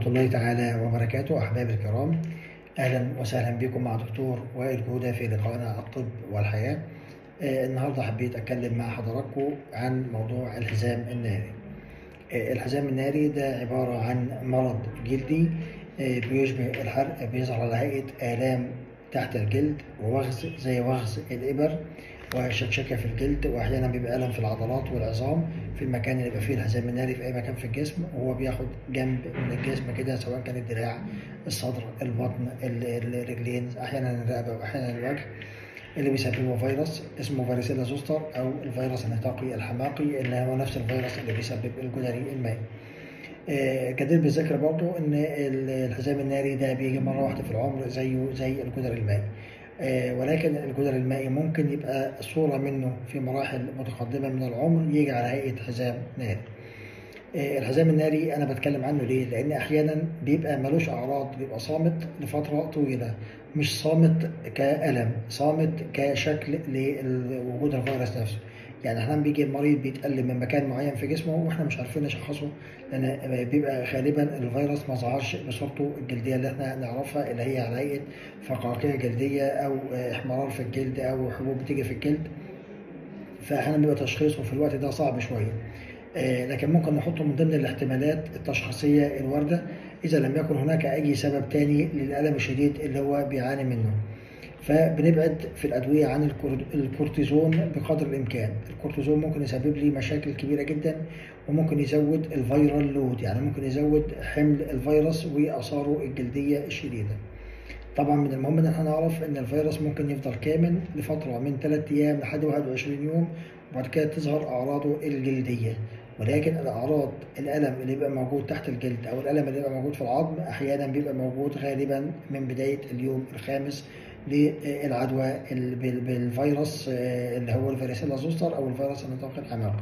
الله تعالى وبركاته أحبابي الكرام أهلا وسهلا بكم مع دكتور وائل جودة في لقائنا الطب والحياة آه، النهاردة حبيت أتكلم مع حضراتكم عن موضوع الحزام الناري آه، الحزام الناري ده عبارة عن مرض جلدي آه، بيشبه الحرق بيظهر على هيئة آلام تحت الجلد ووغز زي وغز الإبر وشكشكة في الجلد وأحيانا بيبقى ألم في العضلات والعظام في المكان اللي يبقى فيه الحزام الناري في أي مكان في الجسم وهو بياخد جنب من الجسم كده سواء كان الدراع الصدر البطن ال- الرجلين أحيانا الرقبة وأحيانا الوجه اللي بيسببه فيروس اسمه فاريسيلا زوستر أو الفيروس النطاقي الحماقي اللي هو نفس الفيروس اللي بيسبب الجدري المائي. آه، جدير بالذكر برضو ان ال- الحزام الناري ده بيجي مره واحده في العمر زيه زي الجدر المائي آه، ولكن الجدر المائي ممكن يبقى صوره منه في مراحل متقدمه من العمر يجي على هيئه حزام ناري آه، الحزام الناري انا بتكلم عنه ليه لان احيانا بيبقى ملوش اعراض بيبقى صامت لفتره طويله مش صامت كالم صامت كشكل لوجود الفيروس نفسه يعني احيانا بيجي المريض بيتألم من مكان معين في جسمه واحنا مش عارفين نشخصه لان بيبقى غالبا الفيروس ما ظهرش بصورته الجلديه اللي احنا نعرفها اللي هي على هيئه فقاقيع جلديه او احمرار في الجلد او حبوب بتيجي في الجلد فاحيانا بيبقى تشخيصه في الوقت ده صعب شويه آه، لكن ممكن نحطه من ضمن الاحتمالات التشخيصيه الوارده اذا لم يكن هناك اي سبب تاني للالم الشديد اللي هو بيعاني منه فبنبعد في الادويه عن الكور- الكورتيزون بقدر الامكان الكورتيزون ممكن يسبب لي مشاكل كبيره جدا وممكن يزود الفيرال لود يعني ممكن يزود حمل الفيروس واثاره الجلديه الشديده طبعا من المهم ان احنا نعرف ان الفيروس ممكن يفضل كامل لفتره من 3 ايام لحد 21 يوم وبعد كده تظهر اعراضه الجلديه ولكن الاعراض الالم اللي بيبقى موجود تحت الجلد او الالم اللي بيبقى موجود في العظم احيانا بيبقى موجود غالبا من بدايه اليوم الخامس للعدوى ال- بال- بالفيروس آه، اللي هو الفاريسيلا زوستر او الفيروس النطاقي الحماقي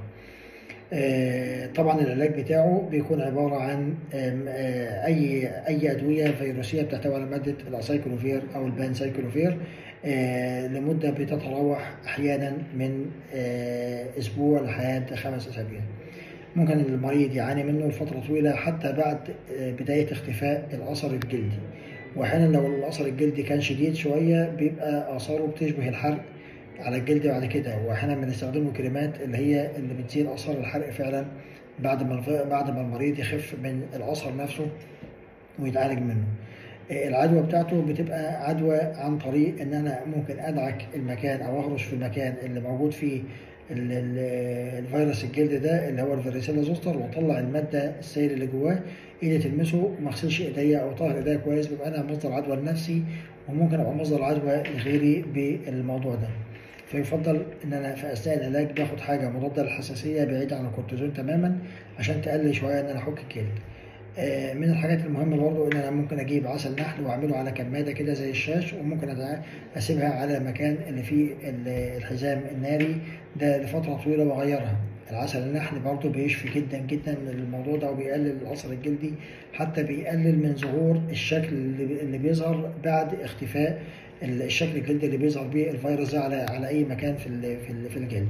آه، طبعا العلاج بتاعه بيكون عباره عن آم، آه، اي اي ادويه فيروسيه بتحتوي على ماده الاسايكلوفير او البانسايكلوفير آه، لمده بتتراوح احيانا من آه، اسبوع لحد خمس اسابيع ممكن المريض يعاني منه لفتره طويله حتى بعد آه، بدايه اختفاء الاثر الجلدي واحيانا لو الاثر الجلدي كان شديد شويه بيبقى اثاره بتشبه الحرق على الجلد بعد كده واحيانا بنستخدمه كريمات اللي هي اللي بتزيل اثار الحرق فعلا بعد ما الف- بعد ما المريض يخف من الاثر نفسه ويتعالج منه آه، العدوى بتاعته بتبقى عدوى عن طريق ان انا ممكن ادعك المكان او اهرش في المكان اللي موجود فيه ال- ال- الفيروس الجلد ده اللي هو الفاريسيلا زوستر واطلع الماده السائل اللي جواه ايدي تلمسه وما اغسلش ايديا او طهر ايديا كويس بيبقى انا مصدر عدوى لنفسي وممكن ابقى مصدر عدوى لغيري بالموضوع ده فيفضل ان انا في اثناء العلاج باخد حاجه مضاده للحساسيه بعيده عن الكورتيزون تماما عشان تقلل شويه ان انا احك الجلد آه، من الحاجات المهمه برضو ان انا ممكن اجيب عسل نحل واعمله على كماده كده زي الشاش وممكن أدع- اسيبها على المكان اللي فيه ال- الحزام الناري ده لفتره طويله واغيرها العسل النحل برضو بيشفي جدا جدا من الموضوع ده وبيقلل الاثر الجلدي حتى بيقلل من ظهور الشكل اللي بي- اللي بيظهر بعد اختفاء ال- الشكل الجلدي اللي بيظهر بيه الفيروس ده على على اي مكان في ال- في ال- في الجلد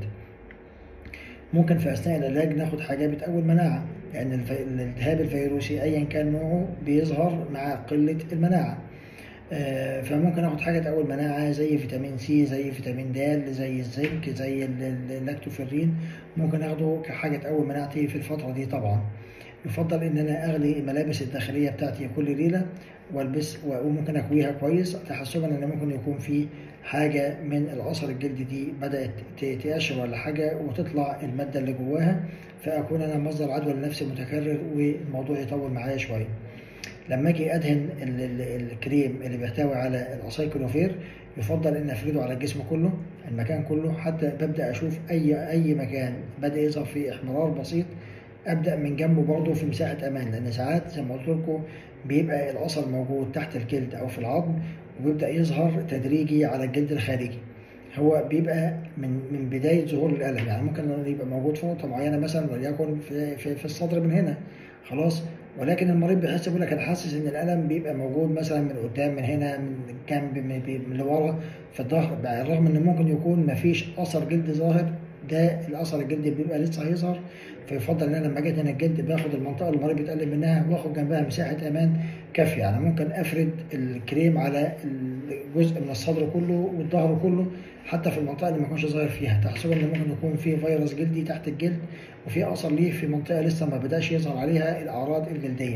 ممكن في اثناء العلاج ناخد حاجه بتقوي المناعه لان الف- الالتهاب الفيروسي ايا كان نوعه بيظهر مع قله المناعه آه، فممكن اخد حاجه تقوي المناعه زي فيتامين سي زي فيتامين د زي الزنك زي ال- ال- اللاكتوفيرين ممكن اخده كحاجه تقوي مناعتي في الفتره دي طبعا يفضل ان انا اغلي الملابس الداخليه بتاعتي كل ليله والبس وممكن اكويها كويس تحسبا ان ممكن يكون في حاجه من الاثر الجلدي دي بدات ت- تقشر ولا حاجه وتطلع الماده اللي جواها فاكون انا مصدر عدوى لنفسي متكرر والموضوع يطول معايا شويه لما اجي ادهن ال- ال- الكريم اللي بيحتوي على الاسايكلوفير يفضل ان افرده على الجسم كله المكان كله حتى ببدا اشوف اي اي مكان بدا يظهر فيه احمرار بسيط ابدا من جنبه برضه في مساحه امان لان ساعات زي ما قلت لكم بيبقى الاثر موجود تحت الجلد او في العظم وبيبدا يظهر تدريجي على الجلد الخارجي هو بيبقى من من بدايه ظهور الالم يعني ممكن يبقى موجود في نقطه معينه مثلا وليكن في في, في الصدر من هنا خلاص ولكن المريض بيحس بيقول لك انا حاسس ان الالم بيبقى موجود مثلا من قدام من هنا من جنب من, من لورا في الظهر بالرغم ان ممكن يكون مفيش اثر جلد ظاهر ده الاثر الجلدي بيبقى لسه هيظهر فيفضل ان انا لما اجي هنا الجلد باخد المنطقه اللي المريض بيتألم منها واخد جنبها مساحه امان كافيه يعني ممكن افرد الكريم على الجزء من الصدر كله والظهر كله حتى في المنطقه اللي ما يكونش ظاهر فيها تحسبا ان ممكن يكون في فيروس جلدي تحت الجلد وفي اثر ليه في منطقه لسه ما بداش يظهر عليها الاعراض الجلديه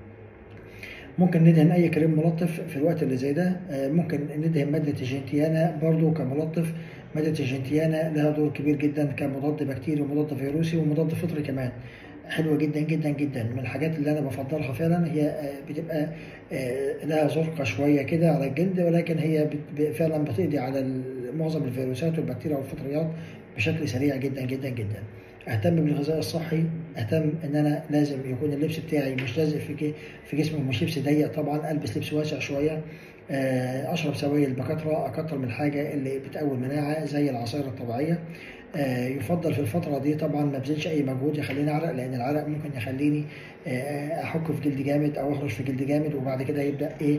ممكن ندهن اي كريم ملطف في الوقت اللي زي ده ممكن ندهن ماده الجنتيانا برضو كملطف ماده الجنتيانا لها دور كبير جدا كمضاد بكتيري ومضاد فيروسي ومضاد فطري كمان حلوه جدا جدا جدا من الحاجات اللي انا بفضلها فعلا هي بتبقى لها زرقه شويه كده على الجلد ولكن هي فعلا بتقضي على معظم الفيروسات والبكتيريا والفطريات بشكل سريع جدا جدا جدا اهتم بالغذاء الصحي اهتم ان انا لازم يكون اللبس بتاعي مش لازق في في جسمي مش لبس ضيق طبعا البس لبس واسع شويه اشرب سوائل بكثره اكتر من الحاجه اللي بتقوي المناعه زي العصائر الطبيعيه يفضل في الفترة دي طبعا ما بذلش أي مجهود يخليني أعرق لأن العرق ممكن يخليني أحك في جلد جامد أو أخرج في جلد جامد وبعد كده يبدأ إيه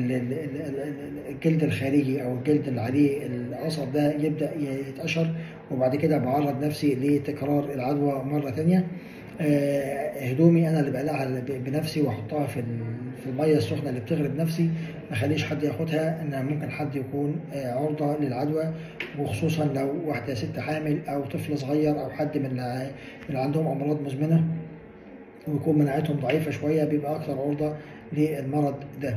الجلد الخارجي أو الجلد اللي عليه الأثر ده يبدأ يتقشر وبعد كده بعرض نفسي لتكرار العدوى مرة تانية هدومي انا اللي بقلعها بنفسي واحطها في في الميه السخنه اللي بتغلب نفسي ما اخليش حد ياخدها ان ممكن حد يكون عرضه للعدوى وخصوصا لو واحده ست حامل او طفل صغير او حد من اللي عندهم امراض مزمنه ويكون مناعتهم ضعيفه شويه بيبقى اكثر عرضه للمرض ده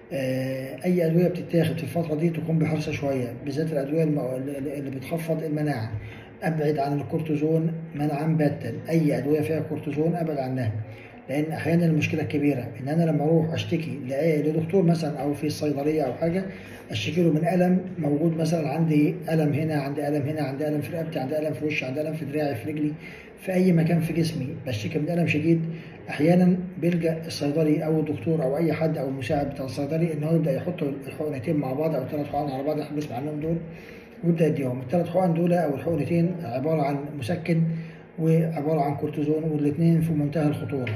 اي ادويه بتتاخد في الفتره دي تكون بحرص شويه بالذات الادويه اللي بتخفض المناعه ابعد عن الكورتيزون منعا باتا اي ادويه فيها كورتيزون ابعد عنها لان احيانا المشكله الكبيره ان انا لما اروح اشتكي لدكتور مثلا او في الصيدليه او حاجه اشتكي له من الم موجود مثلا عندي الم هنا عندي الم هنا عندي الم في رقبتي عندي الم في وشي عندي الم في دراعي في رجلي في اي مكان في جسمي بشتكي من الم شديد احيانا بيلجا الصيدلي او الدكتور او اي حد او المساعد بتاع الصيدلي ان هو يبدا يحط الحقنتين مع بعض او ثلاث حقن على بعض احنا بنسمع عنهم دول ويبدا يديهم الثلاث حقن دول او الحقنتين عباره عن مسكن وعباره عن كورتيزون والاثنين في منتهى الخطوره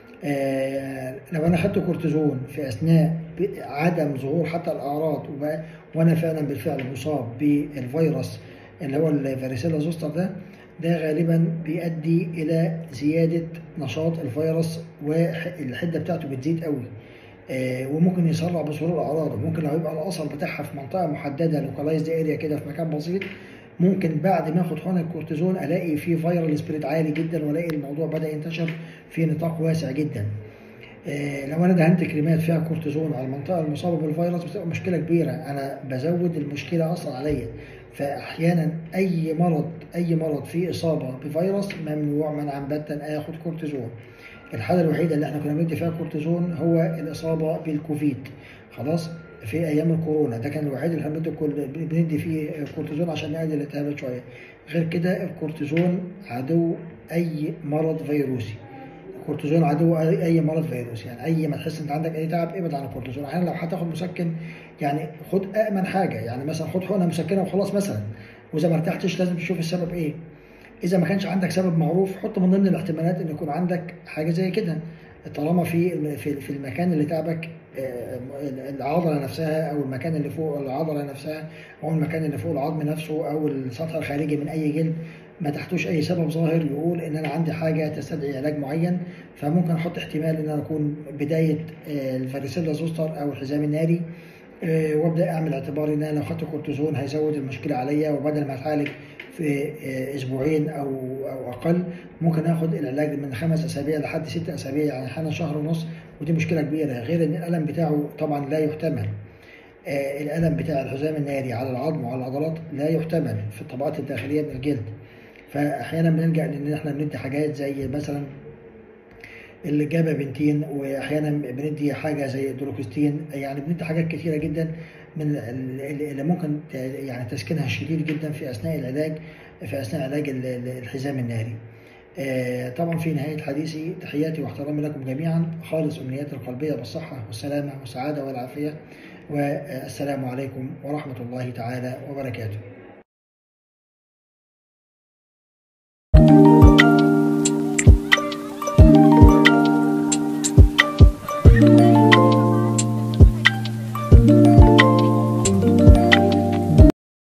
آه لو انا خدت كورتيزون في اثناء عدم ظهور حتى الاعراض وانا فعلا بالفعل مصاب بالفيروس اللي هو الفاريسيلا زوستر ده ده غالبا بيؤدي الى زياده نشاط الفيروس والحده بتاعته بتزيد قوي آه وممكن يسرع بظهور الاعراض ممكن لو يبقى الاثر بتاعها في منطقه محدده لوكالايزد اريا كده في مكان بسيط ممكن بعد ما اخد حقن الكورتيزون الاقي فيه فيرال سبريد عالي جدا والاقي الموضوع بدا ينتشر في نطاق واسع جدا آه لو انا دهنت كريمات فيها كورتيزون على المنطقه المصابه بالفيروس بتبقى مشكله كبيره انا بزود المشكله اصلا عليا فاحيانا اي مرض اي مرض فيه اصابه بفيروس ممنوع منعا باتا اخد كورتيزون الحاله الوحيده اللي احنا كنا بندي فيها كورتيزون هو الاصابه بالكوفيد خلاص في ايام الكورونا ده كان الوحيد اللي احنا بندي فيه كورتيزون عشان نقلل الالتهابات شويه غير كده الكورتيزون عدو اي مرض فيروسي الكورتيزون عدو اي مرض فيروسي يعني اي ما تحس انت عندك اي تعب ابعد عن الكورتيزون احيانا لو هتاخد مسكن يعني خد امن حاجه يعني مثلا خد حقنه مسكنه وخلاص مثلا واذا ما ارتحتش لازم تشوف السبب ايه اذا ما كانش عندك سبب معروف حط من ضمن الاحتمالات ان يكون عندك حاجه زي كده طالما في في المكان اللي تعبك العضله نفسها او المكان اللي فوق العضله نفسها او المكان اللي فوق العظم نفسه او السطح الخارجي من اي جلد ما تحتوش اي سبب ظاهر يقول ان انا عندي حاجه تستدعي علاج معين فممكن احط احتمال ان انا اكون بدايه الفاريسيلا زوستر او الحزام الناري وابدا اعمل اعتباري ان انا لو خدت كورتيزون هيزود المشكله عليا وبدل ما اتعالج في اسبوعين او او اقل ممكن اخد العلاج من خمس اسابيع لحد ست اسابيع يعني احيانا شهر ونص ودي مشكله كبيره غير ان الالم بتاعه طبعا لا يحتمل الالم بتاع الحزام الناري على العظم وعلى العضلات لا يحتمل في الطبقات الداخليه من الجلد فاحيانا بنلجا لان احنا بندي حاجات زي مثلا الجابا بنتين واحيانا بندي حاجه زي الدروكستين يعني بندي حاجات كثيره جدا من اللي ممكن يعني تسكينها شديد جدا في اثناء العلاج في اثناء علاج الحزام الناري. طبعا في نهايه حديثي تحياتي واحترامي لكم جميعا خالص امنياتي القلبيه بالصحه والسلامه والسعاده والعافيه والسلام عليكم ورحمه الله تعالى وبركاته.